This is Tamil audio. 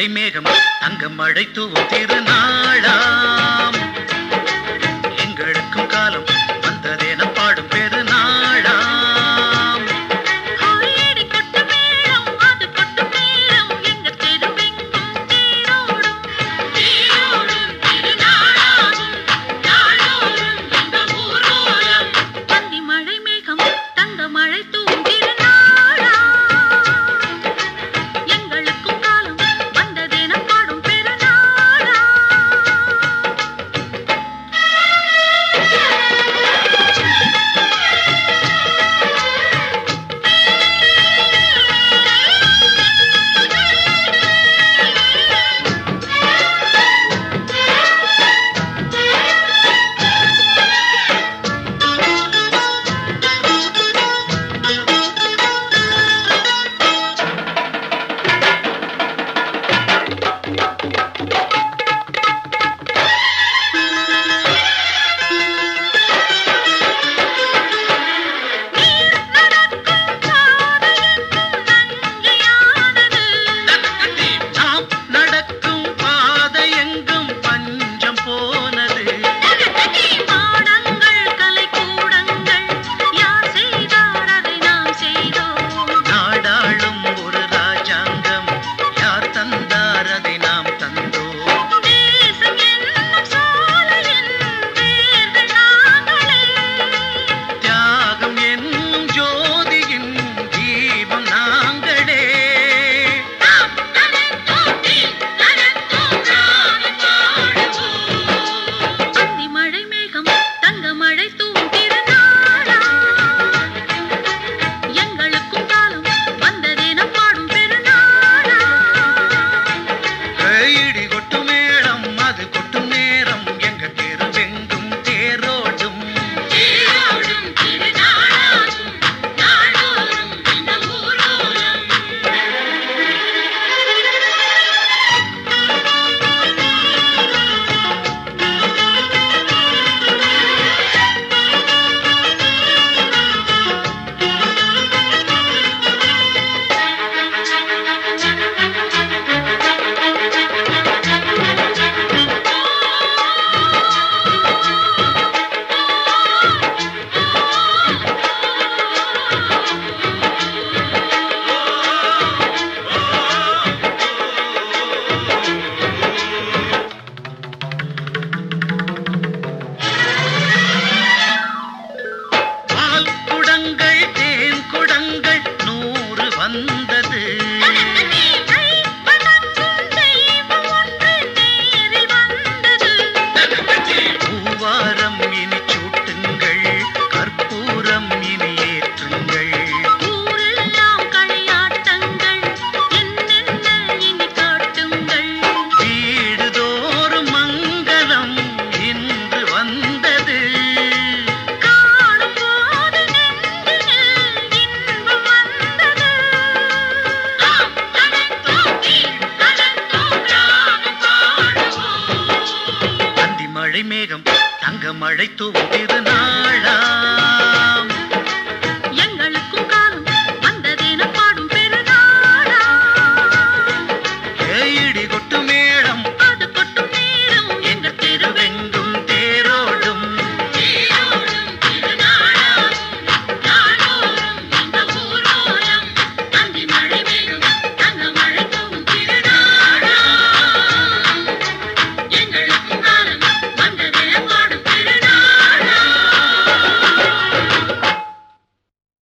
மழை மேகம் தங்க மழை தூவும் திருநாளாம் எங்களுக்கும் காலம் வந்ததென பாடும் பெருநாளாம் கோயிடி கொட்டு மேளம் அது கொட்டு மேளம் எங்க தெருவெங்கும் தேரோடும் தேரோடும் திருநாளாகும் நாளோறும் இந்த ஊர்வலம் பந்தி மழை மேகம் தங்க மழை தூவும் திருநாளா எங்களுக்கும் காலம் வந்ததென பாடும் பெருநாளா நீர் நடக்கும் பாதையெங்கும் நங்கையானது நாம் நடக்கும் பாதை எங்கும் பஞ்சம் போனது பாடங்கள் கலைக்கூடங்கள் யார் செய்தார் அதை நாம் செய்தோம் நாடாளும் ஒரு ராஜாங்கம் யார் தந்தார் அதை நாம் தந்தோம் தேசம் என்னும் சோலையின் வேர்கள் நாங்களே தியாகம் என்னும் ஜோதியின் தீபம் நாங்களே நாம் நனைத்தோட்டி நனைத்தோம் ராகம் பாடுவோம் அந்தி மழை மேகம் தங்க மழை தூவும் திருநாளா எங்களுக்கும் காலம் வந்ததென பாடும் பெருநாளா இடி கொட்டும் மேளம் அது கொட்டும் நேரம் எங்க தெருவெங்கும் தேரோடும் தேரோடும் திருநாளாகும் நாளோறும் இந்த ஊரோரம் பால் குடங்கள் தேன் குடங்கள் நூறு வந்தது கை வணங்கும் தெய்வம் ஒன்று நேரில் வந்தது பூவாரம் இனி சூட்டுங்கள் கற்பூரம் இனி ஏற்றுங்கள் ஊரெல்லாம் களியாட்டங்கள் என்னென்ன இனி காட்டுங்கள் வீடுதோறும் மங்களம் இன்று வந்தது காணும் போது நெஞ்சினில் இன்பம் வந்தது நாம் நடந்தோட்டி நடந்தோம் ராகம் பாடுவோம் அந்தி மழை மேகம் தங்க மழை தூவும் திருநாளாம் எங்களுக்கும் காலம் வந்ததென பாடும் பெருநாளா இடி கொட்டுமே